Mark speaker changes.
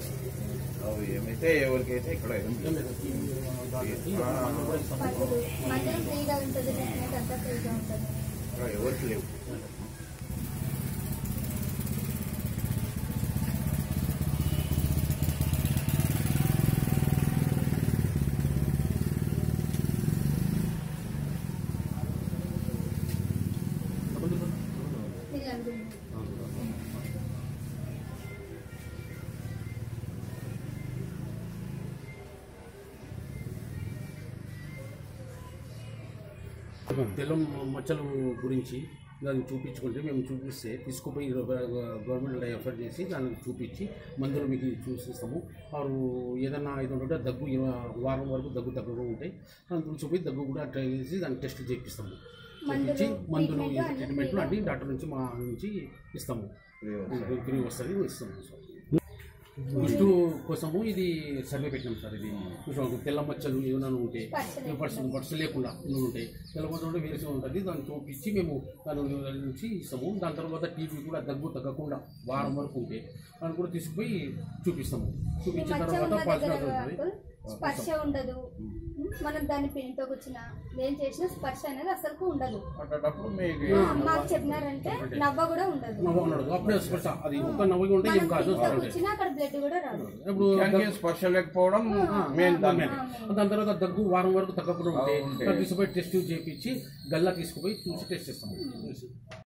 Speaker 1: అవి ఏమైతే ఎవరికైతే ఇక్కడ ఏం
Speaker 2: ఏం లేదు ఈ దానికి మందులు కూడా ఇస్తాము
Speaker 3: మందులు మందులు ఫ్రీగా ఉంటుంది ట్రీట్మెంట్ అంతా ఫ్రీగా ఉంటుంది
Speaker 1: ఇక్కడ ఎవరికి లేవు
Speaker 3: ఇలాంటివి
Speaker 2: తెల్ల మచ్చల గురించి దాన్ని చూపించుకుంటే మేము చూపిస్తే తీసుకుపోయి గవర్నమెంట్ ఎఫర్ట్ చేసి దాన్ని చూపించి మందులు మీకు చూసిస్తాము వారు ఏదన్నా ఇది ఉంటే దగ్గు ఇరవై- వారం వరకు దగ్గు తగ్గగా ఉంటాయి దాన్ని తీసుకుపోయి దగ్గు కూడా ట్రై చేసి దాన్ని టెస్ట్ చేపిస్తాము
Speaker 3: మందులు,
Speaker 2: చేపించి మందులు
Speaker 3: ట్రీట్మెంట్ అన్ని
Speaker 2: ట్రీట్మెంట్లు
Speaker 3: ఫ్రీగా?
Speaker 2: అన్ని డాక్టర్ నుంచి మా నుంచి ఇస్తాము
Speaker 1: ఫ్రీ వస్తాయి.
Speaker 2: ఫ్రీ వస్తుంది ఇస్తాము సార్ ఫస్ట్ కోసము ఇది సర్వే పెట్టినాం సార్ ఇది కొంచెం ఒక తెల్ల మచ్చలు ఏమైనా ఉంటే
Speaker 3: పచ్చలు
Speaker 2: పర్సన్ పర్సన్ లేకుండా ఇల్లు ఉంటాయి తెల్ల మచ్చలు ఉంటే వేరే ఉంటుంది దాన్ని చూపించి మేము దాని నుంచి ఇస్తాము దాని తర్వాత టీవీ కూడా దగ్గు తగ్గకుండా వారం వరకు ఉంటే దాన్ని కూడా తీసుకుపోయి చూపిస్తాము
Speaker 3: ఈ
Speaker 2: చూపించిన
Speaker 3: మచ్చ
Speaker 2: తర్వాత
Speaker 3: ఉన్న
Speaker 2: పాసిన
Speaker 3: దగ్గర
Speaker 2: ఉంటుంది
Speaker 3: అంకుల్ స్పర్శ ఉండదు మనం దాన్ని పిన్తో కూర్చున్న ఏం చేసినా స్పర్శ అనేది అసలు ఉండదు
Speaker 1: అట్లాంటప్పుడు మీకు
Speaker 2: ఆ,
Speaker 3: మాకు చెప్పినారంటే నవ్వ కూడా ఉండదు
Speaker 2: నవ్వు ఉన్నాడు అప్పుడే స్పర్శ అది ఒక్క నవ్వుగా ఉంటే ఏం
Speaker 3: మనం
Speaker 2: కాదు
Speaker 3: పిన్తో కూర్చున్నా అక్కడ బ్లడ్ కూడా రాదు
Speaker 2: ఇప్పుడు
Speaker 1: ముఖ్యంగా స్పర్శ లేకపోవడం మెయిన్ దాని
Speaker 2: దాని దాని తర్వాత దగ్గు వారం వరకు తగ్గకుండా ఉంటే
Speaker 1: ఉంటే.
Speaker 2: దాన్ని తీసుకుపోయి టెస్ట్ చేయించి గల్లా తీసుకుపోయి చూసి టెస్ట్ చేస్తాము